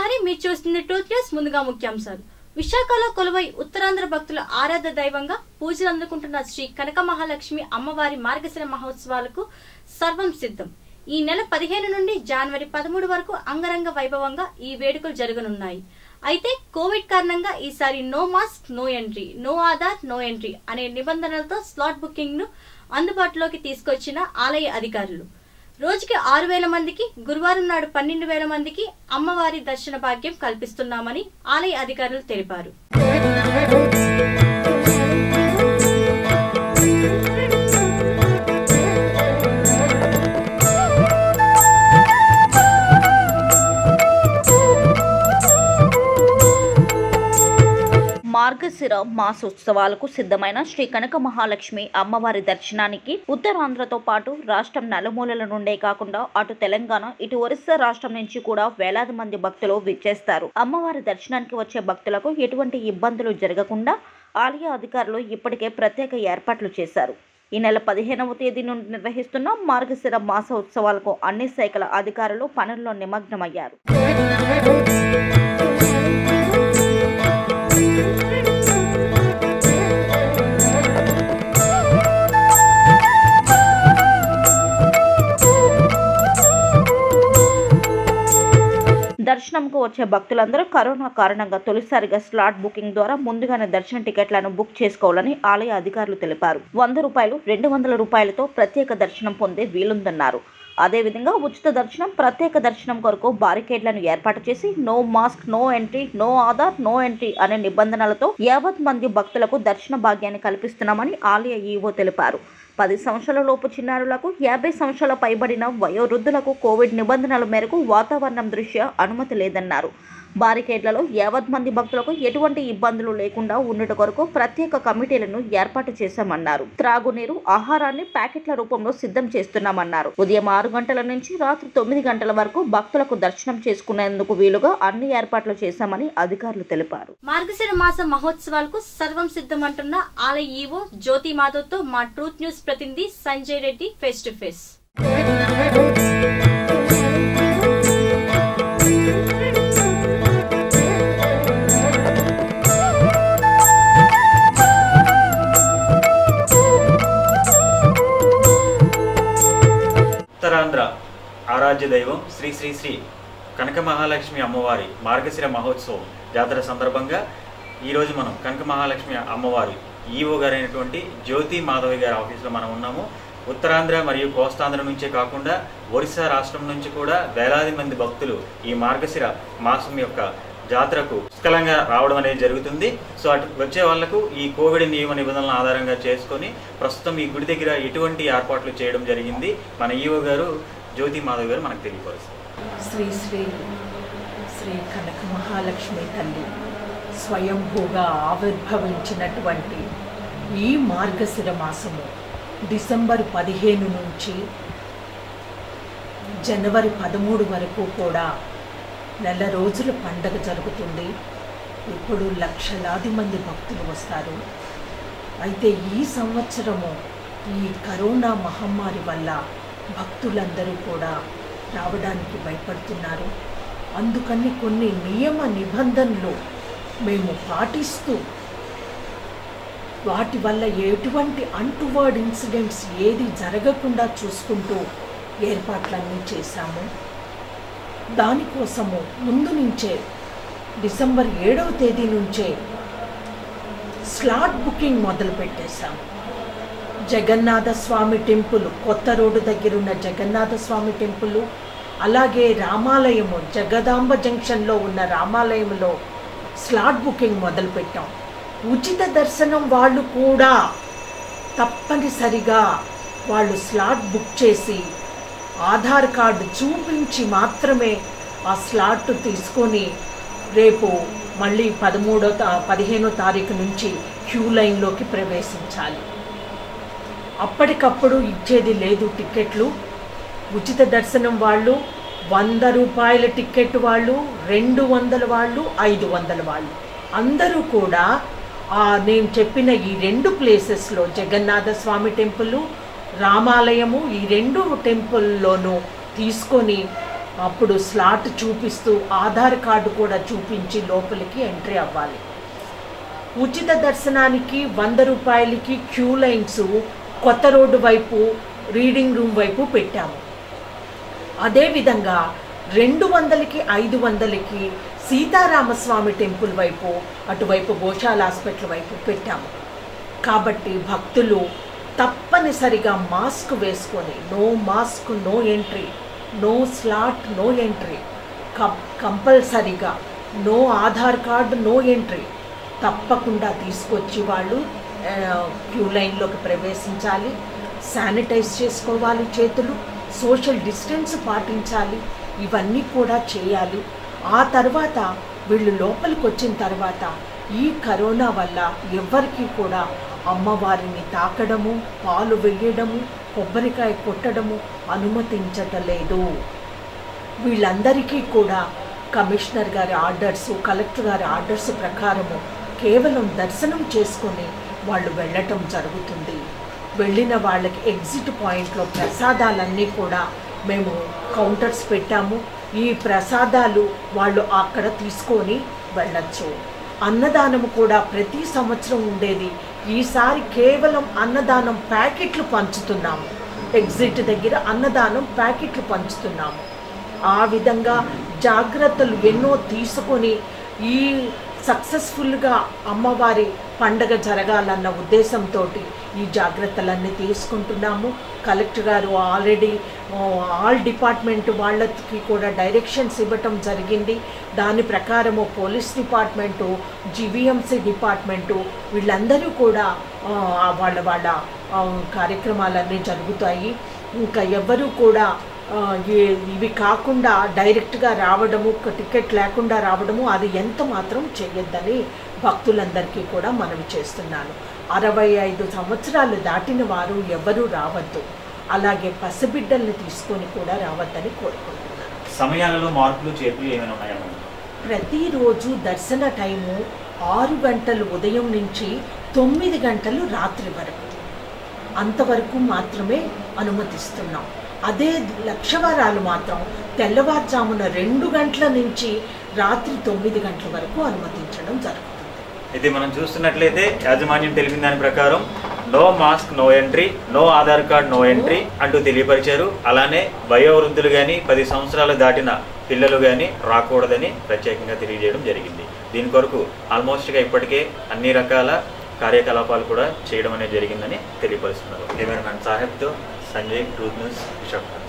లహరి మీరు చూస్తుంది truth news ముందుగా ముఖ్యాంశాలు విశాఖలో కొలువై ఉత్తరాంధ్ర భక్తుల ఆరాధ్య దైవంగా పూజలు అందుకుంటున్న శ్రీ కనక మహాలక్ష్మి అమ్మవారి మార్గశిర మహోత్సవాలకు సర్వం సిద్ధం ఈ నెల పదిహేను నుండి జనవరి పదమూడు వరకు అంగరంగ వైభవంగా ఈ వేడుకలు జరగనున్నాయి అయితే కోవిడ్ కారణంగా ఈసారి no mask no entry no Aadhaar no entry అనే నిబంధనలతో స్లాట్ బుకింగ్ ను అందుబాటులోకి తీసుకొచ్చిన ఆలయ అధికారులు రోజుకి ఆరు వేల మందికి గురువారం నాడు పన్నెండు వేల మందికి అమ్మవారి దర్శన భాగ్యం కల్పిస్తున్నామని ఆలయ అధికారులు తెలిపారు మార్గశిర మాసోత్సవాలకు సిద్ధమైన శ్రీ కనక మహాలక్ష్మి అమ్మవారి దర్శనానికి ఉత్తరాంధ్రతో పాటు రాష్ట్రం నలుమూలల నుండే కాకుండా అటు తెలంగాణ ఇటు ఒరిస్సా రాష్ట్రం నుంచి కూడా వేలాది మంది భక్తులు విచ్చేస్తారు అమ్మవారి దర్శనానికి వచ్చే భక్తులకు ఎటువంటి ఇబ్బందులు జరగకుండా ఆలయ అధికారులు ఇప్పటికే ప్రత్యేక ఏర్పాట్లు చేశారు ఈ నెల పదిహేనవ తేదీ నుండి నిర్వహిస్తున్న మార్గశిర మాస ఉత్సవాలకు అన్ని శాఖల అధికారులు పనుల్లో నిమగ్నమయ్యారు దర్శనంకు వచ్చే భక్తులందరూ కరోనా కారణంగా తొలిసారిగా స్లాట్ బుకింగ్ ద్వారా ముందుగానే దర్శన టికెట్లను బుక్ చేసుకోవాలని ఆలయ అధికారులు తెలిపారు వంద రూపాయలు రెండు వందల రూపాయలతో ప్రత్యేక దర్శనం పొందే వీలుందన్నారు అదేవిధంగా ఉచిత దర్శనం ప్రత్యేక దర్శనం కొరకు బారికేడ్లను ఏర్పాటు చేసి no mask no entry no Aadhaar no entry అనే నిబంధనలతో యావత్ మంది భక్తులకు దర్శన భాగ్యాన్ని కల్పిస్తున్నామని ఆలయ ఈవో తెలిపారు పది సంవత్సరాల లోపు చిన్నారులకు యాభై సంవత్సరాల పైబడిన వయోవృద్ధులకు కోవిడ్ నిబంధనల మేరకు వాతావరణం దృష్ట్యా అనుమతి లేదన్నారు బారికేడ్లలో యావత్ మంది భక్తులకు ఎటువంటి ఇబ్బందులు లేకుండా ఉండుట కొరకు ప్రత్యేక కమిటీలను ఏర్పాటు చేశామన్నారు త్రాగునీరు ఆహారాన్ని ప్యాకెట్ల రూపంలో సిద్ధం చేస్తున్నామన్నారు ఉదయం ఆరు గంటల నుంచి రాత్రి తొమ్మిది గంటల వరకు భక్తులకు దర్శనం చేసుకునేందుకు వీలుగా అన్ని ఏర్పాట్లు చేశామని అధికారులు తెలిపారు మార్గశిర మాస మహోత్సవాలకు సర్వం సిద్ధమంటున్న ఆలయ ఈవో జ్యోతి మాధవ్తో మా ట్రూత్ న్యూస్ ప్రతినిధి Sanjay Reddy face to face Uttarandhra ఆరాధ్య దైవం శ్రీ శ్రీ శ్రీ కనక మహాలక్ష్మి అమ్మవారి మార్గశిర మహోత్సవం జాతర సందర్భంగా ఈరోజు మనం కనక మహాలక్ష్మి అమ్మవారి ఈవో గారైనటువంటి జ్యోతి మాధవి గారి ఆఫీస్లో మనం ఉన్నాము ఉత్తరాంధ్ర మరియు కోస్తాంధ్ర నుంచే కాకుండా ఒరిస్సా రాష్ట్రం నుంచి కూడా వేలాది మంది భక్తులు ఈ మార్గశిర మాసం యొక్క జాతరకు పుష్కలంగా రావడం అనేది జరుగుతుంది సో అటు వచ్చే వాళ్లకు ఈ కోవిడ్ నియమ నిబంధనల ఆధారంగా చేసుకొని ప్రస్తుతం ఈ గుడి దగ్గర ఎటువంటి ఏర్పాట్లు చేయడం జరిగింది మన ఈవో గారు జ్యోతి మాధవ్ గారు మనకు తెలియపరుస్తారు శ్రీ శ్రీ శ్రీ కనక మహాలక్ష్మి తల్లి స్వయంభూగా ఆవిర్భవించినటువంటి ఈ మార్గశిర మాసము డిసెంబర్ పదిహేను నుంచి జనవరి పదమూడు వరకు కూడా నెల రోజుల పండగ జరుగుతుంది ఇప్పుడు లక్షలాది మంది భక్తులు వస్తారు అయితే ఈ సంవత్సరము ఈ కరోనా మహమ్మారి వల్ల భక్తులందరూ కూడా రావడానికి భయపడుతున్నారు అందుకని కొన్ని నియమ నిబంధనలు మేము పాటిస్తూ వాటి వల్ల ఎటువంటి అంటువర్డ్ ఇన్సిడెంట్స్ ఏది జరగకుండా చూసుకుంటూ ఏర్పాట్లన్నీ చేశాము దానికోసము ముందు నుంచే డిసెంబర్ ఏడవ తేదీ నుంచే స్లాట్ బుకింగ్ మొదలు పెట్టేశాము జగన్నాథ స్వామి టెంపుల్ కొత్త రోడ్డు దగ్గర ఉన్న జగన్నాథ స్వామి టెంపుల్ అలాగే రామాలయము జగదాంబ జంక్షన్లో ఉన్న రామాలయంలో స్లాట్ బుకింగ్ మొదలుపెట్టాం ఉచిత దర్శనం వాళ్ళు కూడా తప్పనిసరిగా వాళ్ళు స్లాట్ బుక్ చేసి ఆధార్ కార్డు చూపించి మాత్రమే ఆ స్లాట్ తీసుకొని రేపు మళ్ళీ పదమూడో తా పదిహేనో తారీఖు నుంచి క్యూ లైన్లోకి ప్రవేశించాలి అప్పటికప్పుడు ఇచ్చేది లేదు టికెట్లు ఉచిత దర్శనం వాళ్ళు వంద రూపాయల టికెట్ వాళ్ళు రెండు వందల వాళ్ళు ఐదు వందల వాళ్ళు అందరూ కూడా ఆ నేను చెప్పిన ఈ రెండు ప్లేసెస్లో జగన్నాథ స్వామి టెంపుల్ రామాలయము ఈ రెండు టెంపుల్లోనూ తీసుకొని అప్పుడు స్లాట్ చూపిస్తూ ఆధార్ కార్డు కూడా చూపించి లోపలికి ఎంట్రీ అవ్వాలి ఉచిత దర్శనానికి వంద రూపాయలకి క్యూ లైన్స్ కొత్త రోడ్డు వైపు రీడింగ్ రూమ్ వైపు పెట్టాము అదేవిధంగా రెండు వందలకి ఐదు వందలకి సీతారామస్వామి టెంపుల్ వైపు అటువైపు గోశాల హాస్పిటల్ వైపు పెట్టాము కాబట్టి భక్తులు తప్పనిసరిగా మాస్క్ వేసుకొని no mask no entry no slot no entry కంపల్సరిగా no Aadhaar card no entry తప్పకుండా తీసుకొచ్చి వాళ్ళు ఆ, క్యూ లైన్లోకి ప్రవేశించాలి శానిటైజ్ చేసుకోవాలి చేతులు సోషల్ డిస్టెన్స్ పాటించాలి ఇవన్నీ కూడా చేయాలి ఆ తర్వాత వీళ్ళు లోపలికి వచ్చిన తర్వాత ఈ కరోనా వల్ల ఎవ్వరికీ కూడా అమ్మవారిని తాకడము పాలు వెయ్యడము కొబ్బరికాయ కొట్టడము అనుమతించటలేదు వీళ్ళందరికీ కూడా కమిషనర్ గారి ఆర్డర్స్ కలెక్టర్ గారి ఆర్డర్స్ ప్రకారము కేవలం దర్శనం చేసుకొని వాళ్ళు వెళ్ళటం జరుగుతుంది వెళ్ళిన వాళ్ళకి ఎగ్జిట్ పాయింట్లో ప్రసాదాలన్నీ కూడా మేము కౌంటర్స్ పెట్టాము ఈ ప్రసాదాలు వాళ్ళు అక్కడ తీసుకొని వెళ్ళచ్చు అన్నదానం కూడా ప్రతి సంవత్సరం ఉండేది ఈసారి కేవలం అన్నదానం ప్యాకెట్లు పంచుతున్నాము ఎగ్జిట్ దగ్గర అన్నదానం ప్యాకెట్లు పంచుతున్నాము ఆ విధంగా జాగ్రత్తలు ఎన్నో తీసుకొని ఈ సక్సెస్ఫుల్గా అమ్మవారి పండగ జరగాలన్న ఉద్దేశంతో ఈ జాగ్రత్తలన్నీ తీసుకుంటున్నాము కలెక్టర్ గారు ఆల్రెడీ ఆల్ డిపార్ట్మెంట్ వాళ్ళకి కూడా డైరెక్షన్స్ ఇవ్వటం జరిగింది దాని ప్రకారము పోలీస్ డిపార్ట్మెంటు జివిఎంసి డిపార్ట్మెంటు వీళ్ళందరూ కూడా ఆ, వాళ్ళ వాళ్ళ ఆ, కార్యక్రమాలన్నీ జరుగుతాయి ఇంకా ఎవ్వరూ కూడా ఆ, ఏ- ఇవి కాకుండా డైరెక్ట్గా రావడము ఒక టికెట్ లేకుండా రావడము అది ఎంత మాత్రం చేయొద్దని భక్తులందరికీ కూడా మనవి చేస్తున్నాను అరవై ఐదు సంవత్సరాలు దాటిన వారు ఎవరూ రావద్దు అలాగే పసిబిడ్డల్ని తీసుకొని కూడా రావద్దని కోరుకుంటున్నాను సమయాలలో మార్పులు చేర్పులు ఏమైనా ఉన్నాయా మేడం? ప్రతిరోజు దర్శన టైము ఆరు గంటలు ఉదయం నుంచి తొమ్మిది గంటలు రాత్రి వరకు అంతవరకు మాత్రమే అనుమతిస్తున్నాం అదే లక్షవారాలు మాత్రం తెల్లవారుజామున రెండు గంటల నుంచి రాత్రి తొమ్మిది గంటల వరకు అనుమతించడం జరుగుతుంది అయితే మనం చూస్తున్నట్లయితే యాజమాన్యం తెలిపిన దాని ప్రకారం no mask no entry no Aadhaar card no entry అంటూ తెలియపరిచారు అలానే వయోవృద్ధులు కానీ పది సంవత్సరాలు దాటిన పిల్లలు కానీ రాకూడదని ప్రత్యేకంగా తెలియజేయడం జరిగింది దీని కొరకు ఆల్మోస్ట్గా ఇప్పటికే అన్ని రకాల కార్యకలాపాలు కూడా చేయడం అనేది జరిగిందని తెలియపరుస్తున్నారు కెమెరామెన్ సాహెబ్తో సంజయ్ ట్రూత్ న్యూస్ విశాఖపట్నం